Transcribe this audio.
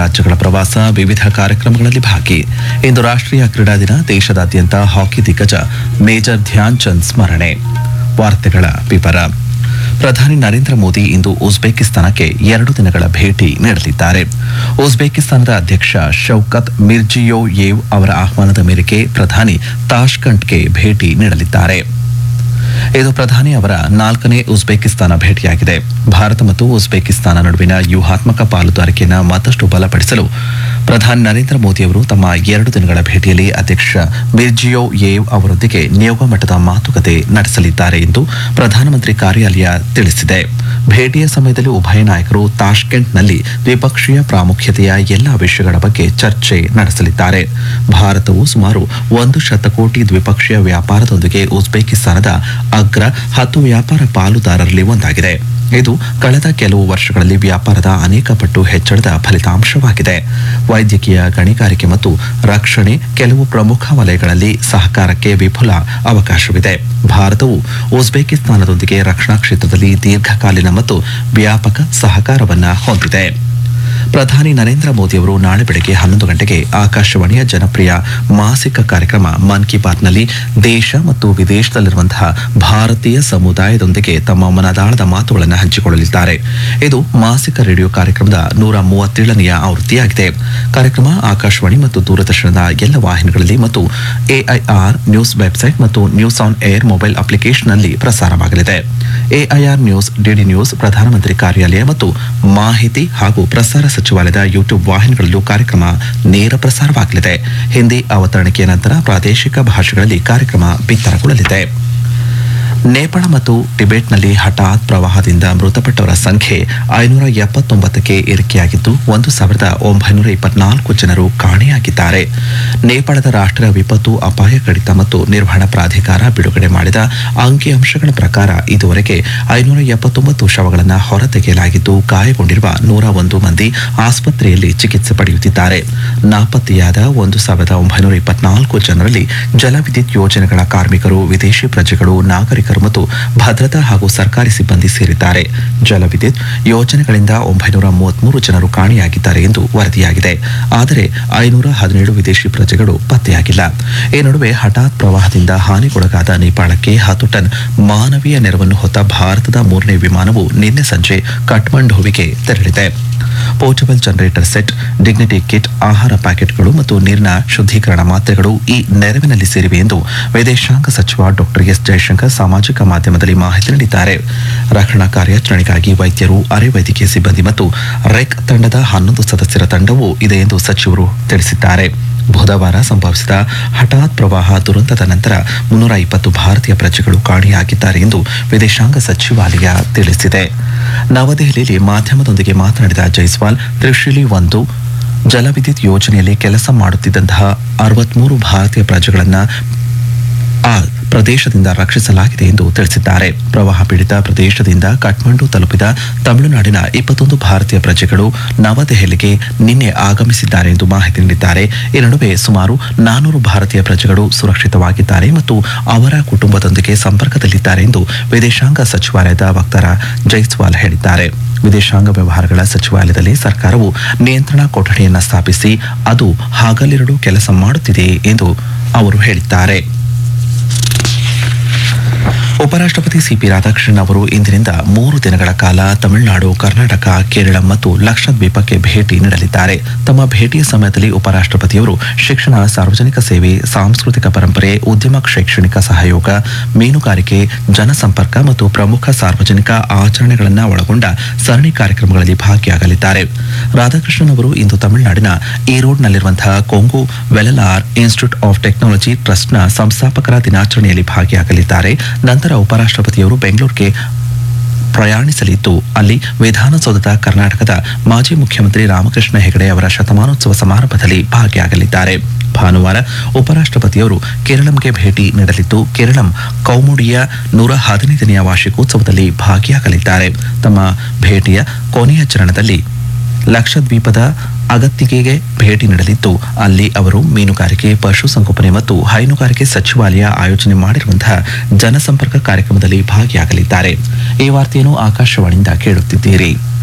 ರಾಜ್ಯಗಳ ಪ್ರವಾಸ ವಿವಿಧ ಕಾರ್ಯಕ್ರಮಗಳಲ್ಲಿ ಭಾಗಿ ಇಂದು ರಾಷ್ಟ್ರೀಯ ಕ್ರೀಡಾ ದಿನ ದೇಶದಾದ್ಯಂತ ಹಾಕಿ ದಿಗ್ಗಜ ಮೇಜರ್ ಧ್ಯಾನ್ ಚಂದ್ ಸ್ಮರಣೆ ವಾರ್ತೆಗಳ ವಿವರ ಪ್ರಧಾನಿ ನರೇಂದ್ರ ಮೋದಿ ಇಂದು ಉಜ್ಬೇಕಿಸ್ತಾನಕ್ಕೆ ಎರಡು ದಿನಗಳ ಭೇಟಿ ನೀಡಲಿದ್ದಾರೆ ಉಜ್ಬೇಕಿಸ್ತಾನದ ಅಧ್ಯಕ್ಷ ಶೌಕತ್ ಮಿರ್ಜಿಯೋಯೇವ್ ಅವರ ಆಹ್ವಾನದ ಮೇರೆಗೆ ಪ್ರಧಾನಿ ತಾಷ್ಕಂಟ್ಗೆ ಭೇಟಿ ನೀಡಲಿದ್ದಾರೆ ಇದು ಪ್ರಧಾನಿ ಅವರ ನಾಲ್ಕನೇ ಉಜ್ಬೇಕಿಸ್ತಾನ ಭೇಟಿಯಾಗಿದೆ ಭಾರತ ಮತ್ತು ಉಜ್ಬೇಕಿಸ್ತಾನ ನಡುವಿನ ವ್ಯೂಹಾತ್ಮಕ ಪಾಲುದಾರಿಕೆಯನ್ನು ಮತ್ತಷ್ಟು ಬಲಪಡಿಸಲು ಪ್ರಧಾನಿ ನರೇಂದ್ರ ಮೋದಿ ಅವರು ತಮ್ಮ ಎರಡು ದಿನಗಳ ಭೇಟಿಯಲ್ಲಿ ಅಧ್ಯಕ್ಷ ಮಿರ್ಜಿಯೋ ಯೇವ್ ಅವರೊಂದಿಗೆ ನಿಯೋಗ ಮಟ್ಟದ ಮಾತುಕತೆ ನಡೆಸಲಿದ್ದಾರೆ ಎಂದು ಪ್ರಧಾನಮಂತ್ರಿ ಕಾರ್ಯಾಲಯ ತಿಳಿಸಿದೆ ಭೇಟಿಯ ಸಮಯದಲ್ಲಿ ಉಭಯ ನಾಯಕರು ತಾಷ್ಕೆಂಟ್ನಲ್ಲಿ ದ್ವಿಪಕ್ಷೀಯ ಪ್ರಾಮುಖ್ಯತೆಯ ಎಲ್ಲಾ ವಿಷಯಗಳ ಬಗ್ಗೆ ಚರ್ಚೆ ನಡೆಸಲಿದ್ದಾರೆ ಭಾರತವು ಸುಮಾರು ಒಂದು ಶತಕೋಟಿ ದ್ವಿಪಕ್ಷೀಯ ವ್ಯಾಪಾರದೊಂದಿಗೆ ಉಜ್ಬೇಕಿಸ್ತಾನದ ಅಗ್ರ ಹತ್ತು ವ್ಯಾಪಾರ ಪಾಲುದಾರರಲ್ಲಿ ಒಂದಾಗಿದೆ ಇದು ಕಳೆದ ಕೆಲವು ವರ್ಷಗಳಲ್ಲಿ ವ್ಯಾಪಾರದ ಅನೇಕ ಪಟ್ಟು ಹೆಚ್ಚಳದ ಫಲಿತಾಂಶವಾಗಿದೆ ವೈದ್ಯಕೀಯ ಗಣಿಗಾರಿಕೆ ಮತ್ತು ರಕ್ಷಣೆ ಕೆಲವು ಪ್ರಮುಖ ವಲಯಗಳಲ್ಲಿ ಸಹಕಾರಕ್ಕೆ ವಿಪುಲ ಅವಕಾಶವಿದೆ ಭಾರತವು ಉಜ್ಬೇಕಿಸ್ತಾನದೊಂದಿಗೆ ರಕ್ಷಣಾ ಕ್ಷೇತ್ರದಲ್ಲಿ ದೀರ್ಘಕಾಲೀನ ಮತ್ತು ವ್ಯಾಪಕ ಸಹಕಾರವನ್ನ ಹೊಂದಿದೆ ಪ್ರಧಾನಿ ನರೇಂದ್ರ ಮೋದಿ ಅವರು ನಾಳೆ ಬೆಳಗ್ಗೆ ಹನ್ನೊಂದು ಗಂಟೆಗೆ ಆಕಾಶವಾಣಿಯ ಜನಪ್ರಿಯ ಮಾಸಿಕ ಕಾರ್ಯಕ್ರಮ ಮನ್ ಕಿ ಬಾತ್ನಲ್ಲಿ ದೇಶ ಮತ್ತು ವಿದೇಶದಲ್ಲಿರುವಂತಹ ಭಾರತೀಯ ಸಮುದಾಯದೊಂದಿಗೆ ತಮ್ಮ ಮನದಾಳದ ಮಾತುಗಳನ್ನು ಹಂಚಿಕೊಳ್ಳಲಿದ್ದಾರೆ ಇದು ಮಾಸಿಕ ರೇಡಿಯೋ ಕಾರ್ಯಕ್ರಮದ ನೂರ ಮೂವತ್ತೇಳನೆಯ ಆವೃತ್ತಿಯಾಗಿದೆ ಕಾರ್ಯಕ್ರಮ ಆಕಾಶವಾಣಿ ಮತ್ತು ದೂರದರ್ಶನದ ಎಲ್ಲ ವಾಹಿನಿಗಳಲ್ಲಿ ಮತ್ತು ಎಐಆರ್ ನ್ಯೂಸ್ ವೆಬ್ಸೈಟ್ ಮತ್ತು ನ್ಯೂಸ್ ಆನ್ ಏರ್ ಮೊಬೈಲ್ ಅಪ್ಲಿಕೇಶನ್ನಲ್ಲಿ ಪ್ರಸಾರವಾಗಲಿದೆ ಎಐಆರ್ ನ್ಯೂಸ್ ಡಿಡಿ ನ್ಯೂಸ್ ಪ್ರಧಾನಮಂತ್ರಿ ಕಾರ್ಯಾಲಯ ಮತ್ತು ಮಾಹಿತಿ ಹಾಗೂ ಪ್ರಸಾರ ಸಚಿವಾಲಯದ ಯೂಟ್ಯೂಬ್ ವಾಹಿನಿಗಳಲ್ಲೂ ಕಾರ್ಯಕ್ರಮ ನೇರ ಪ್ರಸಾರವಾಗಲಿದೆ ಹಿಂದಿ ಅವತರಣಿಕೆಯ ನಂತರ ಪ್ರಾದೇಶಿಕ ಭಾಷೆಗಳಲ್ಲಿ ಕಾರ್ಯಕ್ರಮ ಬಿತ್ತರಗೊಳ್ಳಲಿದೆ ನೇಪಾಳ ಮತ್ತು ಟಿಬೆಟ್ನಲ್ಲಿ ಹಠಾತ್ ಪ್ರವಾಹದಿಂದ ಮೃತಪಟ್ಟವರ ಸಂಖ್ಯೆ ಐನೂರ ಎಪ್ಪತ್ತೊಂಬತ್ತಕ್ಕೆ ಏರಿಕೆಯಾಗಿದ್ದು ಒಂದು ಸಾವಿರದ ಒಂಬೈನೂರ ಇಪ್ಪತ್ನಾಲ್ಕು ಜನರು ಕಾಣೆಯಾಗಿದ್ದಾರೆ ನೇಪಾಳದ ರಾಷ್ಟ್ರೀಯ ವಿಪತ್ತು ಅಪಾಯ ಕಡಿತ ಮತ್ತು ನಿರ್ವಹಣಾ ಪ್ರಾಧಿಕಾರ ಬಿಡುಗಡೆ ಮಾಡಿದ ಅಂಕಿಅಂಶಗಳ ಪ್ರಕಾರ ಇದುವರೆಗೆ ಐನೂರ ಎಪ್ಪತ್ತೊಂಬತ್ತು ಶವಗಳನ್ನು ಹೊರತೆಗೆಯಲಾಗಿದ್ದು ಗಾಯಗೊಂಡಿರುವ ನೂರ ಒಂದು ಮಂದಿ ಆಸ್ಪತ್ರೆಯಲ್ಲಿ ಚಿಕಿತ್ಸೆ ಪಡೆಯುತ್ತಿದ್ದಾರೆ ನಾಪತ್ತೆಯಾದ ಒಂದು ಸಾವಿರದ ಒಂಬೈನೂರ ಇಪ್ಪತ್ನಾಲ್ಕು ಜನರಲ್ಲಿ ಜಲವಿದ್ಯುತ್ ಯೋಜನೆಗಳ ಕಾರ್ಮಿಕರು ವಿದೇಶಿ ಪ್ರಜೆಗಳು ನಾಗರಿಕರು ಮತ್ತು ಭದ್ರತಾ ಹಾಗೂ ಸರ್ಕಾರಿ ಸಿಬ್ಬಂದಿ ಸೇರಿದ್ದಾರೆ ಜಲವಿದ್ಯುತ್ ಯೋಜನೆಗಳಿಂದ ಒಂಬೈನೂರ ಮೂವತ್ಮೂರು ಜನರು ಕಾಣೆಯಾಗಿದ್ದಾರೆ ಎಂದು ವರದಿಯಾಗಿದೆ ಆದರೆ ಐನೂರ ಹದಿನೇಳು ವಿದೇಶಿ ಪ್ರಜೆಗಳು ಪತ್ತೆಯಾಗಿಲ್ಲ ಈ ನಡುವೆ ಹಠಾತ್ ಪ್ರವಾಹದಿಂದ ಹಾನಿಗೊಳಗಾದ ನೇಪಾಳಕ್ಕೆ ಹತ್ತು ಟನ್ ಮಾನವೀಯ ನೆರವನ್ನು ಹೊತ್ತ ಭಾರತದ ಮೂರನೇ ವಿಮಾನವು ನಿನ್ನೆ ಸಂಜೆ ಕಠ್ಮಂಡುವಿಗೆ ತೆರಳಿದೆ portable generator set dignity kit ಆಹಾರ ಪ್ಯಾಕೆಟ್ಗಳು ಮತ್ತು ನೀರಿನ ಶುದ್ಧೀಕರಣ ಮಾತ್ರೆಗಳು ಈ ನೆರವಿನಲ್ಲಿ ಸೇರಿವೆ ಎಂದು ವಿದೇಶಾಂಗ ಸಚಿವ ಡಾಕ್ಟರ್ ಎಸ್ ಜಯಶಂಕರ್ ಸಾಮಾಜಿಕ ಮಾಧ್ಯಮದಲ್ಲಿ ಮಾಹಿತಿ ನೀಡಿದ್ದಾರೆ ರಕ್ಷಣಾ ಕಾರ್ಯಾಚರಣೆಗಾಗಿ ವೈದ್ಯರು ಅರೆ ವೈದ್ಯಕೀಯ ಸಿಬ್ಬಂದಿ ಮತ್ತು ರೆಕ್ ತಂಡದ ಹನ್ನೊಂದು ಸದಸ್ಯರ ತಂಡವೂ ಇದೆ ಎಂದು ಸಚಿವರು ತಿಳಿಸಿದ್ದಾರೆ ಬುಧವಾರ ಸಂಭವಿಸಿದ ಹಠಾತ್ ಪ್ರವಾಹ ದುರಂತದ ನಂತರ ಮುನ್ನೂರ ಇಪ್ಪತ್ತು ಭಾರತೀಯ ಪ್ರಜೆಗಳು ಕಾಣೆಯಾಗಿದ್ದಾರೆ ಎಂದು ವಿದೇಶಾಂಗ ಸಚಿವಾಲಯ ತಿಳಿಸಿದೆ ನವದೆಹಲಿಯಲ್ಲಿ ಮಾಧ್ಯಮದೊಂದಿಗೆ ಮಾತನಾಡಿದ ಜೈಸ್ವಾಲ್ ತ್ರಿಶೂಲಿ ಒಂದು ಜಲವಿದ್ಯುತ್ ಯೋಜನೆಯಲ್ಲಿ ಕೆಲಸ ಮಾಡುತ್ತಿದ್ದಂತಹ ಅರವತ್ಮೂರು ಭಾರತೀಯ ಪ್ರಜೆಗಳನ್ನು ಆ ಪ್ರದೇಶದಿಂದ ರಕ್ಷಿಸಲಾಗಿದೆ ಎಂದು ತಿಳಿಸಿದ್ದಾರೆ ಪ್ರವಾಹ ಪೀಡಿತ ಪ್ರದೇಶದಿಂದ ಕಠ್ಮಂಡು ತಲುಪಿದ ತಮಿಳುನಾಡಿನ ಇಪ್ಪತ್ತೊಂದು ಭಾರತೀಯ ಪ್ರಜೆಗಳು ನವದೆಹಲಿಗೆ ನಿನ್ನೆ ಆಗಮಿಸಿದ್ದಾರೆ ಎಂದು ಮಾಹಿತಿ ನೀಡಿದ್ದಾರೆ ಈ ನಡುವೆ ಸುಮಾರು ನಾನೂರು ಭಾರತೀಯ ಪ್ರಜೆಗಳು ಸುರಕ್ಷಿತವಾಗಿದ್ದಾರೆ ಮತ್ತು ಅವರ ಕುಟುಂಬದೊಂದಿಗೆ ಸಂಪರ್ಕದಲ್ಲಿದ್ದಾರೆ ಎಂದು ವಿದೇಶಾಂಗ ಸಚಿವಾಲಯದ ವಕ್ತಾರ ಜೈಸ್ವಾಲ್ ಹೇಳಿದ್ದಾರೆ ವಿದೇಶಾಂಗ ವ್ಯವಹಾರಗಳ ಸಚಿವಾಲಯದಲ್ಲಿ ಸರ್ಕಾರವು ನಿಯಂತ್ರಣ ಕೊಠಡಿಯನ್ನು ಸ್ಥಾಪಿಸಿ ಅದು ಹಗಲಿರುಳು ಕೆಲಸ ಮಾಡುತ್ತಿದೆ ಎಂದು ಅವರು ಹೇಳಿದ್ದಾರೆ ಉಪರಾಷ್ಟ್ರಪತಿ ಸಿಪಿ ರಾಧಾಕೃಷ್ಣನ್ ಅವರು ಇಂದಿನಿಂದ ಮೂರು ದಿನಗಳ ಕಾಲ ತಮಿಳುನಾಡು ಕರ್ನಾಟಕ ಕೇರಳ ಮತ್ತು ಲಕ್ಷದ್ವೀಪಕ್ಕೆ ಭೇಟಿ ನೀಡಲಿದ್ದಾರೆ ತಮ್ಮ ಭೇಟಿಯ ಸಮಯದಲ್ಲಿ ಉಪರಾಷ್ಟ್ರಪತಿಯವರು ಶಿಕ್ಷಣ ಸಾರ್ವಜನಿಕ ಸೇವೆ ಸಾಂಸ್ಕೃತಿಕ ಪರಂಪರೆ ಉದ್ಯಮ ಶೈಕ್ಷಣಿಕ ಸಹಯೋಗ ಮೀನುಗಾರಿಕೆ ಜನಸಂಪರ್ಕ ಮತ್ತು ಪ್ರಮುಖ ಸಾರ್ವಜನಿಕ ಆಚರಣೆಗಳನ್ನು ಒಳಗೊಂಡ ಸರಣಿ ಕಾರ್ಯಕ್ರಮಗಳಲ್ಲಿ ಭಾಗಿಯಾಗಲಿದ್ದಾರೆ ರಾಧಾಕೃಷ್ಣನ್ ಅವರು ಇಂದು ತಮಿಳುನಾಡಿನ ಈರೋಡ್ನಲ್ಲಿರುವಂತಹ Kongu Vellalar institute of technology ಟ್ರಸ್ಟ್ನ ಸಂಸ್ಥಾಪಕರ ದಿನಾಚರಣೆಯಲ್ಲಿ ಭಾಗಿಯಾಗಲಿದ್ದಾರೆ ನಂತರ ಉಪರಾಷ್ಟ್ರಪತಿಯವರು ಬೆಂಗಳೂರಿಗೆ ಪ್ರಯಾಣಿಸಲಿದ್ದು ಅಲ್ಲಿ ವಿಧಾನಸೌಧದ ಕರ್ನಾಟಕದ ಮಾಜಿ ಮುಖ್ಯಮಂತ್ರಿ ರಾಮಕೃಷ್ಣ ಹೆಗಡೆ ಅವರ ಶತಮಾನೋತ್ಸವ ಸಮಾರಂಭದಲ್ಲಿ ಭಾಗಿಯಾಗಲಿದ್ದಾರೆ ಭಾನುವಾರ ಉಪರಾಷ್ಟ್ರಪತಿಯವರು ಕೇರಳಂಗೆ ಭೇಟಿ ನೀಡಲಿದ್ದು ಕೇರಳಂ ಕೌಮುಡಿಯ ನೂರ ಹದಿನೈದನೆಯ ವಾರ್ಷಿಕೋತ್ಸವದಲ್ಲಿ ಭಾಗಿಯಾಗಲಿದ್ದಾರೆ ತಮ್ಮ ಭೇಟಿಯ ಕೊನೆಯ ಚರಣದಲ್ಲಿ ಲಕ್ಷದ್ವೀಪದ ಅಗತ್ತಿಗೆಗೆ ಭೇಟಿ ನೀಡಲಿದ್ದು ಅಲ್ಲಿ ಅವರು ಮೀನುಗಾರಿಕೆ ಪಶುಸಂಗೋಪನೆ ಮತ್ತು ಹೈನುಗಾರಿಕೆ ಸಚಿವಾಲಯ ಆಯೋಜನೆ ಮಾಡಿರುವಂತಹ ಜನಸಂಪರ್ಕ ಕಾರ್ಯಕ್ರಮದಲ್ಲಿ ಭಾಗಿಯಾಗಲಿದ್ದಾರೆ ಈ ವಾರ್ತೆಯನ್ನು ಆಕಾಶವಾಣಿಯಿಂದ ಕೇಳುತ್ತಿದ್ದೀರಿ